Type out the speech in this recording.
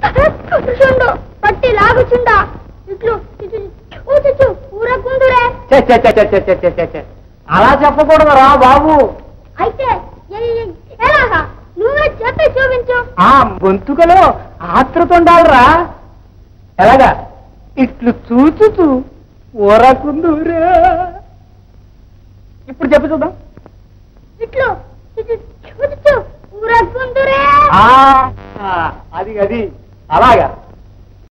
కూర్చుండు పట్టి లాగుచుండా ఇట్లు ఇటు ఊచుచు ఊరకుందురే ఛే, ఛే, ఛే, ఛే, ఛే, ఛే, ఛే, ఛే, ఛే. అలా చెప్పకూడదు రా బాబు అయితే ఎ- ఎ- ఎలాగా నువ్వే చెప్పి చూపించు ఆ గొంతుకలో ఆత్రత ఉండాలిరా ఎలాగా ఇట్లు చూచుచు ఊరకుందురే ఇప్పుడు చెప్పు చూద్దాం ఇట్లు ఇటు ఊచుచు ఊరకుందురే ఆ, ఆ, అది అది అలాగా